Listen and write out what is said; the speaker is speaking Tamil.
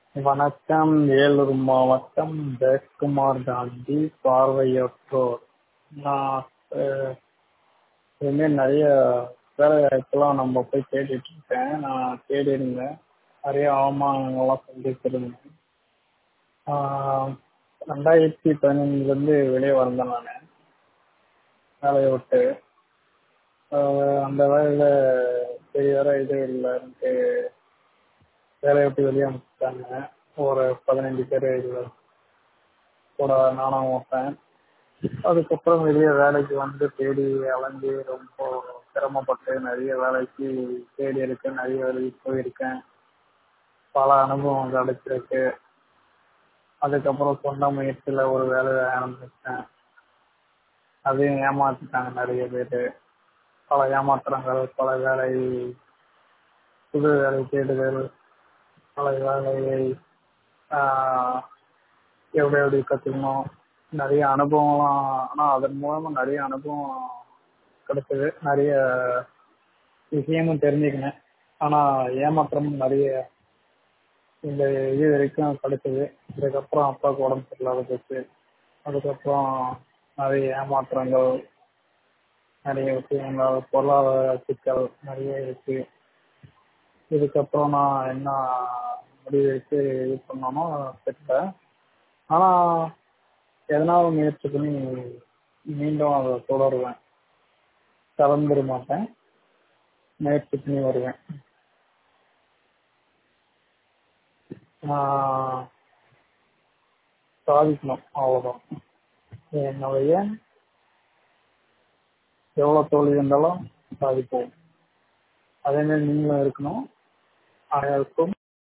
வணக்கம் வேலூர் மாவட்டம் ஜெயக்குமார் காந்தி பார்வையற்றோர் நான் அஹ், இதுமாரி நிறைய வேலை வாய்ப்புலாம் நம்ம போய் தேடிட்டு இருக்கேன் நான் தேடி இருந்தேன் நிறைய அவமானங்கள்லாம் சந்திச்சிருந்தேன் ஆஹ், ரெண்டாயிரத்தி பதினஞ்சுலேருந்து வெளியே வந்தேன் நான் வேலையை விட்டு ஆஹ், அந்த வேலையில் சரி வேற இது இல்லைன்ட்டு வேலையை விட்டு வெளியே அனுப்பிச்சிட்டாங்க ஒரு பதினஞ்சு பேர் இதில் கூட நானும் ஒருத்தன் அதுக்கப்புறம் வெளியே வேலைக்கு வந்து தேடி அலைஞ்சு ரொம்ப சிரமப்பட்டு நிறைய வேலைக்கு தேடி இருக்கேன் நிறைய வேலைக்கு போயிருக்கேன் பல அனுபவம் கிடைச்சிருக்கு அதுக்கப்புறம் சொந்த முயற்சியில் ஒரு வேலையை ஆரம்பிச்சேன் அதையும் ஏமாத்திட்டாங்க நிறைய பேர் பல ஏமாற்றங்கள் பல வேலை புது வேலை தேடுதல் பல வேலையை ஆஹ், எப்படி எப்படி கற்றுக்கணும் நிறைய அனுபவம்லாம் ஆனால் அதன் மூலமாக நிறைய அனுபவம் கிடைச்சது நிறைய விஷயமும் தெரிஞ்சுக்கினேன் ஆனால் ஏமாற்றமும் நிறைய இந்த இது வரைக்கும் கிடைச்சது இதுக்கப்புறம் அப்பாவுக்கு உடம்பு சரியில்லாத போச்சு அதுக்கப்புறம் நிறைய ஏமாற்றங்கள் நிறைய விஷயங்கள் பொருளாதார சிக்கல் நிறைய இருக்கு இதுக்கப்புறம் நான் என்ன முடிவு எடுத்து இது பண்ணானோ தெரியல ஆனால் எதனாலும் முயற்சி பண்ணி மீண்டும் அதை தொடருவேன் கலந்துட மாட்டேன் முயற்சி பண்ணி வருவேன் நான் சாதிக்கணும் அவ்வளோதான் என்னுடைய எவ்வளோ தோல்வி இருந்தாலும் சாதிப்போம் அதே மாதிரி நீங்களும் இருக்கணும் அனைவருக்கும்